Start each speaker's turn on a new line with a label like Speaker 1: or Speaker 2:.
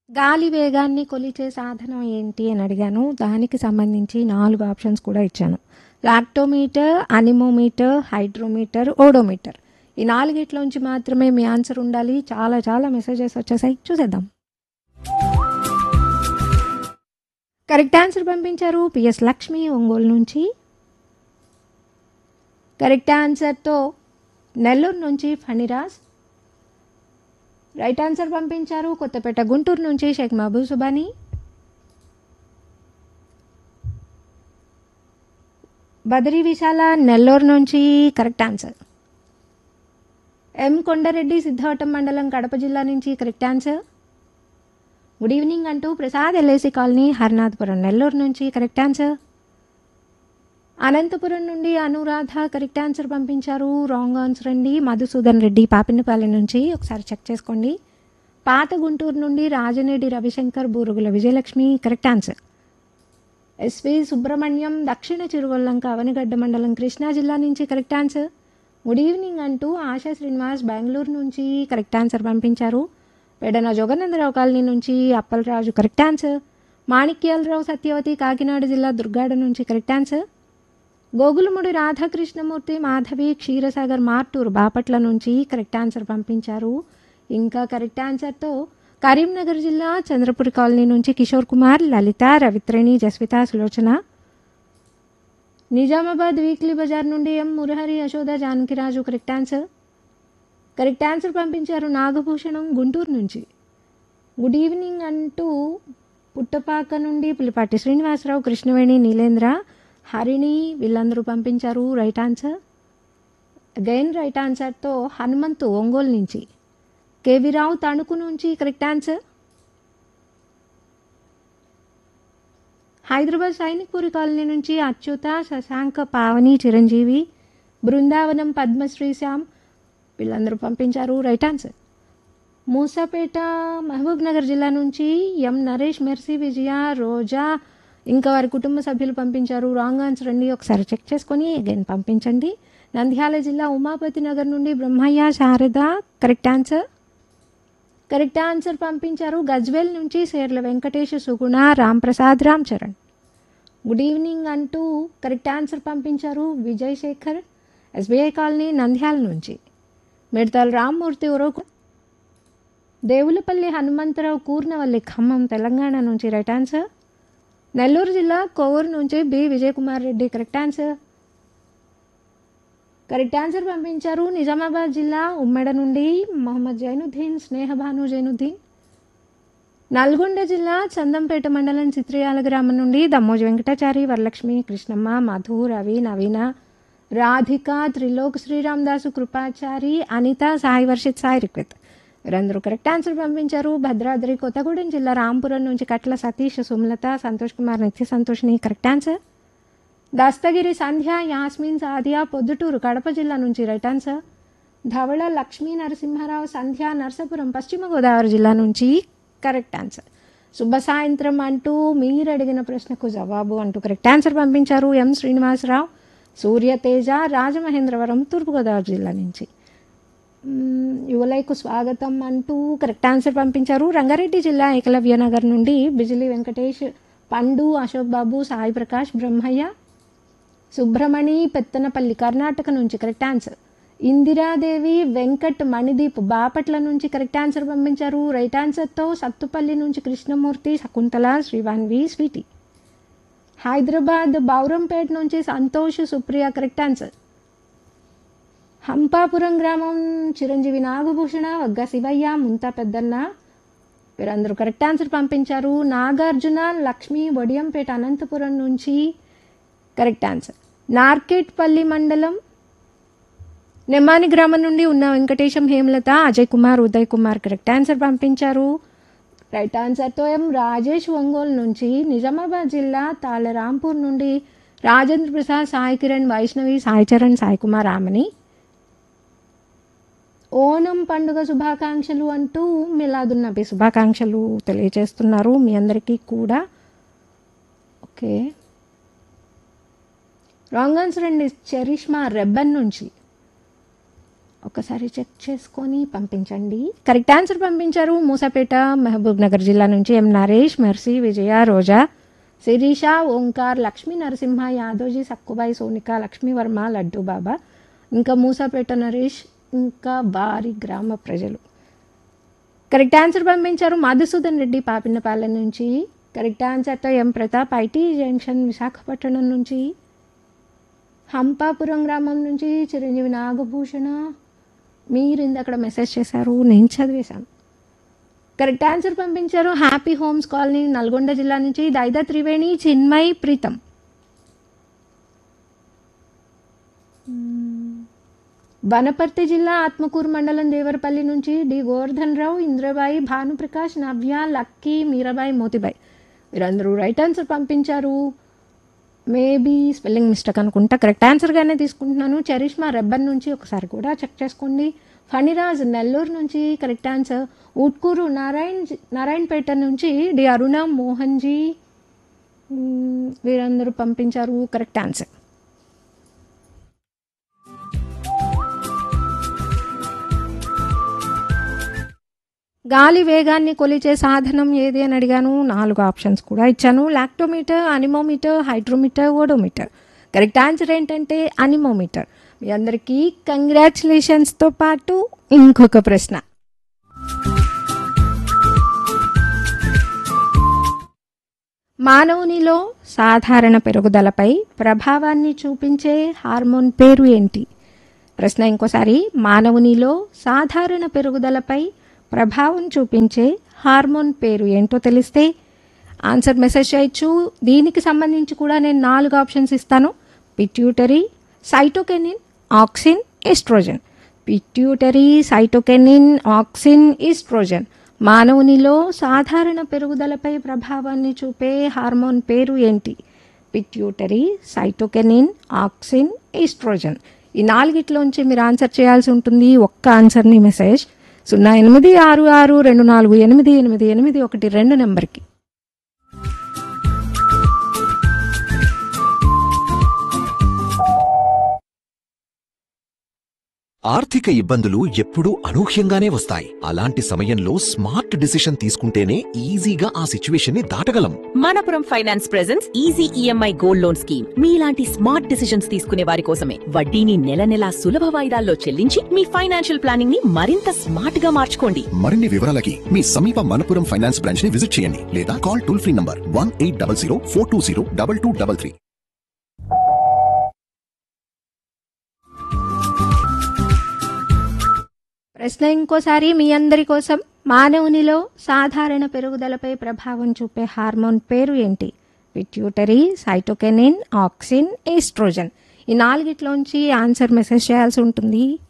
Speaker 1: గాలి వేగాన్ని కొలిచే సాధనం ఏంటి అని అడిగాను దానికి సంబంధించి నాలుగు ఆప్షన్స్ కూడా ఇచ్చాను లాక్టోమీటర్ అనిమోమీటర్ హైడ్రోమీటర్ ఓడోమీటర్ ఈ నాలుగిట్లోంచి మాత్రమే మీ ఆన్సర్ ఉండాలి చాలా చాలా మెసేజెస్ వచ్చేసాయి చూసేద్దాం కరెక్ట్ ఆన్సర్ పంపించారు పిఎస్ లక్ష్మి ఒంగోలు నుంచి కరెక్ట్ ఆన్సర్తో నెల్లూరు నుంచి ఫణిరాజ్ రైట్ ఆన్సర్ పంపించారు కొత్తపేట గుంటూరు నుంచి షేక్ మహబూబ్ సుబానీ బదరీ విశాల నెల్లూరు నుంచి correct answer M Kondareddy Siddavatam మండలం కడప జిల్లా నుంచి కరెక్ట్ ఆన్సర్ గుడ్ ఈవినింగ్ అంటూ ప్రసాద్ ఎల్ఐసి కాలనీ హరినాథపురం నెల్లూరు నుంచి కరెక్ట్ ఆన్సర్ అనంతపురం నుండి అనురాధ కరెక్ట్ ఆన్సర్ పంపించారు రాంగ్ ఆన్సర్ అండి మధుసూదన్ రెడ్డి పాపినపాలె నుంచి ఒకసారి చెక్ చేసుకోండి పాత గుంటూరు నుండి Rajanedi Ravishankar Burugula Vijayalakshmi correct answer SV Subrahmanyam దక్షిణ చిరువల్లంక అవనిగడ్డ మండలం కృష్ణా జిల్లా నుంచి కరెక్ట్ ఆన్సర్ గుడ్ ఈవినింగ్ అంటూ ఆశా శ్రీనివాస్ బెంగళూరు నుంచి కరెక్ట్ ఆన్సర్ పంపించారు పెడన జోగనందరావు కాలనీ నుంచి అప్పలరాజు కరెక్ట్ ఆన్సర్ మాణిక్యాలరావు సత్యవతి కాకినాడ జిల్లా దుర్గాడ నుంచి కరెక్ట్ ఆన్సర్ గోగులముడి రాధాకృష్ణమూర్తి మాధవి క్షీరసాగర్ మార్టూరు బాపట్ల నుంచి కరెక్ట్ ఆన్సర్ పంపించారు ఇంకా కరెక్ట్ ఆన్సర్తో కరీంనగర్ జిల్లా చంద్రపురి కాలనీ నుంచి కిషోర్ కుమార్ లలిత రవిత్రేణి జస్విత సులోచన నిజామాబాద్ వీక్లీ బజార్ నుండి M Murahari Yashoda Janakiraju correct answer correct answer పంపించారు నాగభూషణం గుంటూరు నుంచి గుడ్ ఈవినింగ్ అంటూ పుట్టపాక నుండి పులిపాటి శ్రీనివాసరావు కృష్ణవేణి నీలేంద్ర హరిణి వీళ్ళందరూ పంపించారు రైట్ ఆన్సర్ అగైన్ రైట్ ఆన్సర్తో హనుమంతు ఒంగోలు నుంచి కేవీ రావు తణుకు నుంచి correct answer Hyderabad Sainikpuri colony నుంచి అచ్యుత శశాంక పావని చిరంజీవి బృందావనం పద్మశ్రీ శ్యామ్ వీళ్ళందరూ పంపించారు రైట్ ఆన్సర్ మూసాపేట మహబూబ్ నగర్ జిల్లా నుంచి ఎం నరేష్ మెర్సీ విజయ రోజా ఇంకా వారి కుటుంబ సభ్యులు పంపించారు రాంగ్ ఆన్సర్ అండి ఒకసారి చెక్ చేసుకొని అగైన్ పంపించండి నంద్యాల జిల్లా ఉమాపతి నగర్ నుండి Brahmaiah Sharada correct answer correct answer పంపించారు గజ్వేల్ నుంచి సేర్ల వెంకటేష్ సుగుణ రాంప్రసాద్ రామ్ చరణ్ గుడ్ ఈవినింగ్ అంటూ కరెక్ట్ ఆన్సర్ పంపించారు విజయ్ శేఖర్ ఎస్బీఐ కాలనీ నంద్యాల నుంచి మిడతల రామ్మూర్తి ఉరకు దేవులపల్లి హనుమంతరావు కూర్నవల్లి ఖమ్మం తెలంగాణ నుంచి రైట్ ఆన్సర్ నెల్లూరు జిల్లా కోవూరు నుంచి B Vijayakumar Reddy correct answer correct answer పంపించారు నిజామాబాద్ జిల్లా ఉమ్మెడ నుండి మొహమ్మద్ జైనుద్దీన్ స్నేహభాను జైనుద్దీన్ నల్గొండ జిల్లా చందంపేట మండలం చిత్రయాల గ్రామం నుండి దమ్మోజి వెంకటాచారి వరలక్ష్మి కృష్ణమ్మ మధు రవి నవీన రాధిక త్రిలోక్ శ్రీరామదాసు కృపాచారి అనిత సాయి వర్షిత్ సాయి రిక్విత్ వీరందరూ కరెక్ట్ ఆన్సర్ పంపించారు భద్రాద్రి కొత్తగూడెం జిల్లా రాంపురం నుంచి కట్ల సతీష్ సుమలత సంతోష్ కుమార్ నిత్య సంతోషిని కరెక్ట్ ఆన్సర్ దస్తగిరి సంధ్య యాస్మిన్ సాదియా పొద్దుటూరు కడప జిల్లా నుంచి రైట్ ఆన్సర్ ధవళ లక్ష్మీ నరసింహారావు సంధ్య నర్సాపురం పశ్చిమ గోదావరి జిల్లా నుంచి కరెక్ట్ ఆన్సర్ శుభ సాయంత్రం అంటూ మీరు అడిగిన ప్రశ్నకు జవాబు అంటూ కరెక్ట్ ఆన్సర్ పంపించారు ఎం శ్రీనివాసరావు సూర్యతేజ రాజమహేంద్రవరం తూర్పుగోదావరి జిల్లా నుంచి మ్మ్, యువలైకు స్వాగతం అంటూ కరెక్ట్ ఆన్సర్ పంపించారు రంగారెడ్డి జిల్లా ఏకలవ్య నగర్ నుండి బిజిలి వెంకటేష్ పండు అశోక్ బాబు సాయి ప్రకాష్ బ్రహ్మయ్య సుబ్రమణి పెత్తనపల్లి కర్ణాటక నుంచి కరెక్ట్ ఆన్సర్ ఇందిరాదేవి వెంకట్ మణిదీప్ బాపట్ల నుంచి కరెక్ట్ ఆన్సర్ పంపించారు రైట్ ఆన్సర్తో సత్తుపల్లి నుంచి కృష్ణమూర్తి శకుంతల శ్రీవాన్వి స్వీటీ హైదరాబాద్ బౌరంపేట నుంచి సంతోష్ సుప్రియ కరెక్ట్ ఆన్సర్ హంపాపురం గ్రామం చిరంజీవి నాగభూషణ వగ్గ శివయ్య ముంతా పెద్దన్న వీరందరూ కరెక్ట్ ఆన్సర్ పంపించారు నాగార్జున లక్ష్మి వడియంపేట అనంతపురం నుంచి కరెక్ట్ ఆన్సర్ నార్కెట్పల్లి మండలం నెమ్మాని గ్రామం నుండి ఉన్న వెంకటేశం హేమలత అజయ్ కుమార్ ఉదయ్ కుమార్ కరెక్ట్ ఆన్సర్ పంపించారు రైట్ ఆన్సర్తో ఎం రాజేష్ ఒంగోలు నుంచి నిజామాబాద్ జిల్లా తాళరాంపూర్ నుండి రాజేంద్ర ప్రసాద్ సాయి కిరణ్ వైష్ణవి సాయి చరణ్ సాయి కుమార్ ఆమని ఓణం పండుగ శుభాకాంక్షలు అంటూ మిలాదున్నబి శుభాకాంక్షలు తెలియజేస్తున్నారు మీ అందరికీ కూడా ఓకే రాంగ్ ఆన్సర్ అండి చరిష్మా రెబ్బన్ నుంచి ఒకసారి చెక్ చేసుకొని పంపించండి కరెక్ట్ ఆన్సర్ పంపించారు మూసాపేట మహబూబ్ నగర్ జిల్లా నుంచి ఎం నరేష్ మెర్సీ విజయ రోజా శిరీష ఓంకార్ లక్ష్మీ నరసింహ యాదోజీ సక్కుబాయి సోనిక లక్ష్మీ వర్మ లడ్డు బాబా ఇంకా మూసాపేట నరేష్ ఇంకా వారి గ్రామ ప్రజలు కరెక్ట్ ఆన్సర్ పంపించారు మధుసూదన్ రెడ్డి పాపినపాలెం నుంచి కరెక్ట్ ఆన్సర్తో M Pratap IT junction Visakhapatnam నుంచి హంపాపురం గ్రామం నుంచి చిరంజీవి నాగభూషణ మీరు ఇందక్కడ మెసేజ్ చేశారు నేను చదివేశాను కరెక్ట్ ఆన్సర్ పంపించారు హ్యాపీ హోమ్స్ కాలనీ నల్గొండ జిల్లా నుంచి దైద త్రివేణి చిన్మయ్ ప్రీతం వనపర్తి జిల్లా ఆత్మకూరు మండలం దేవరపల్లి నుంచి డి గోవర్ధన్ రావు ఇంద్రబాయి భానుప్రకాష్ నవ్య లక్కీ మీరాబాయి మోతిబాయి వీరందరూ రైట్ ఆన్సర్ పంపించారు మేబీ స్పెల్లింగ్ మిస్టేక్ అనుకుంటా కరెక్ట్ ఆన్సర్గానే తీసుకుంటున్నాను చరిష్మా రెబ్బన్ నుంచి ఒకసారి కూడా చెక్ చేసుకోండి ఫణిరాజ్ నెల్లూరు నుంచి కరెక్ట్ ఆన్సర్ ఊట్కూరు నారాయణ్ నారాయణపేట నుంచి డి అరుణ మోహన్జీ మ్, వీరందరూ పంపించారు కరెక్ట్ ఆన్సర్ గాలి వేగాన్ని కొలిచే సాధనం ఏది అని అడిగాను నాలుగు ఆప్షన్స్ కూడా ఇచ్చాను lactometer anemometer hydrometer odometer correct answer ఏంటంటే అనిమోమీటర్ మీ అందరికీ కంగ్రాచులేషన్స్తో పాటు ఇంకొక ప్రశ్న మానవునిలో సాధారణ పెరుగుదలపై ప్రభావాన్ని చూపించే హార్మోన్ పేరు ఏంటి ప్రశ్న ఇంకోసారి మానవునిలో సాధారణ పెరుగుదలపై ప్రభావం చూపించే హార్మోన్ పేరు ఏంటో తెలిస్తే ఆన్సర్ మెసేజ్ చేయొచ్చు దీనికి సంబంధించి కూడా నేను నాలుగు ఆప్షన్స్ ఇస్తాను pituitary cytokinin auxin oestrogen pituitary cytokinin auxin oestrogen మానవునిలో సాధారణ పెరుగుదలపై ప్రభావాన్ని చూపే హార్మోన్ పేరు ఏంటి పిట్యూటరీ సైటోకెనిన్ ఆక్సిన్ ఈస్ట్రోజన్ ఈ నాలుగిట్లోంచి మీరు ఆన్సర్ చేయాల్సి ఉంటుంది ఒక్క ఆన్సర్ని మెసేజ్ సున్నా ఎనిమిది ఆరు ఆరు రెండు నాలుగు ఎనిమిది ఎనిమిది ఎనిమిది ఒకటి రెండు నెంబర్కి
Speaker 2: ఆర్థిక ఇబ్బందులు ఎప్పుడూ అనూహ్యంగానే వస్తాయి అలాంటి సమయంలో స్మార్ట్ డిసిషన్ తీసుకుంటేనే ఈజీగా ఆ సిచ్యువేషన్ ని దాటగలం
Speaker 3: Manappuram finance presence easy EMI gold loan scheme మీలాంటి స్మార్ట్ డిసిషన్స్ తీసుకునే వారి కోసమే వడ్డీని నెల నెలా సులభ వాయిదాల్లో చెల్లించి మీ ఫైనాన్షియల్ ప్లానింగ్ ని మరింత స్మార్ట్ గా మార్చుకోండి
Speaker 4: మరిన్ని వివరాలకి మీ సమీప మనపురం ఫైనాన్స్ బ్రాంచ్ ని విజిట్ చేయండి లేదా call toll free number one eight double zero four two zero double two double three
Speaker 1: ప్రశ్న ఇంకోసారి మీ అందరి కోసం మానవునిలో సాధారణ పెరుగుదలపై ప్రభావం చూపే హార్మోన్ పేరు ఏంటి పిట్యూటరీ సైటోకెనిన్ ఆక్సిన్ ఈస్ట్రోజన్ ఈ నాలుగిట్లోంచి ఆన్సర్ మెసేజ్ చేయాల్సి ఉంటుంది